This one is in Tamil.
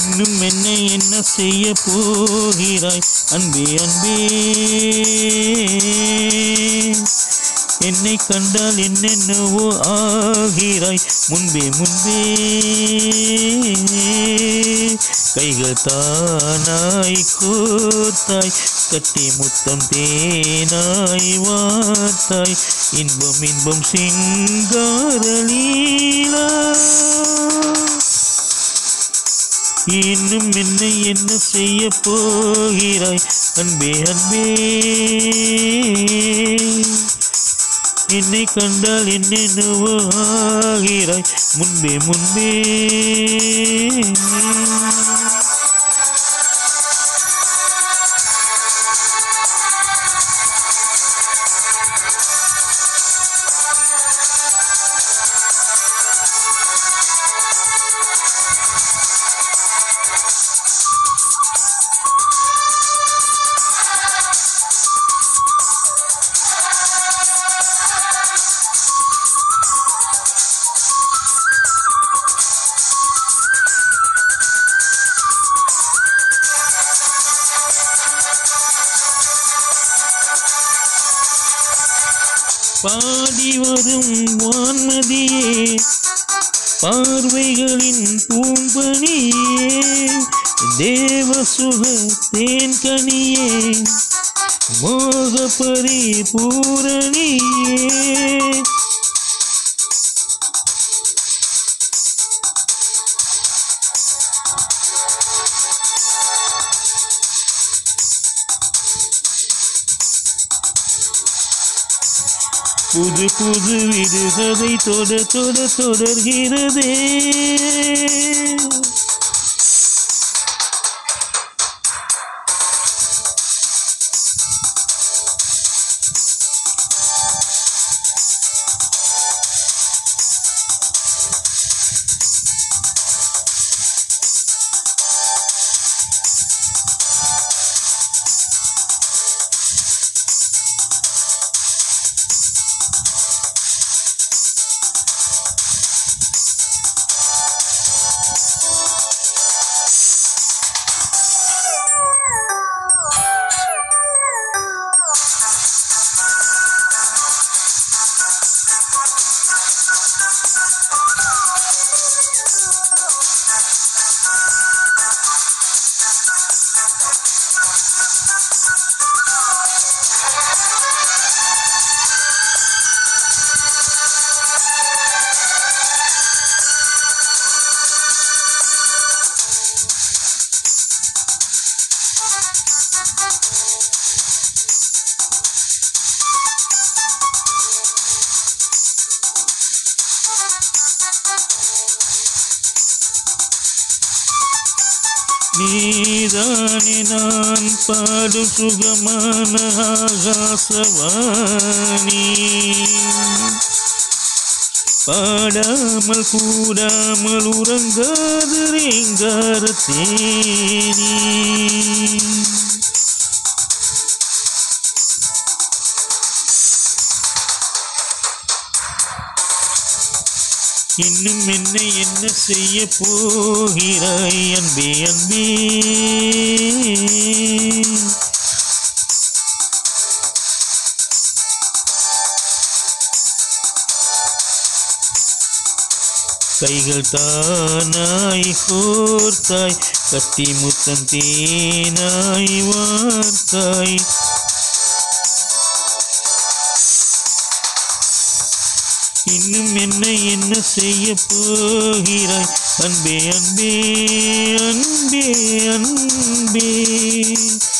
இன்னும் என்ன என்ன செய்ய போகிறாய் அன்பே அன்பே என்னை கண்டால் என்னென்னவோ ஆகிறாய் முன்பே முன்பே கைகள் தானாய் கோத்தாய் கட்டி முத்தம் தேனாய் வார்த்தாய் இன்பம் இன்பம் சிங்காரலீலா இன்னும் என்னை என்ன செய்ய போகிறாய் அன்பே அன்பே என்னை கண்டால் என்னென்னவோ ஆகிறாய் முன்பே முன்பே பாடி வரும் வான்மதியே பார்வைகளின் பூம்பனியே தேவ சுக தேன்கனியே மோக பரிபூரணியே புது புது விடுகதை தொட தொட தொடர்கிறதே நீதானே நான் பாடும் சுகமான ஆகாசவாணி பாடாமல் கூடாமல் உறங்காது ரீங்கார தேனி இன்னும் என்ன என்ன செய்ய போகிறாய் அன்பே அன்பே கைகள் தானாய் கோர்த்தாய் கட்டி முத்தம் தேனாய் வார்த்தாய் இன்னும் என்ன என்ன செய்ய போகிறாய் அன்பே அன்பே அன்பே அன்பே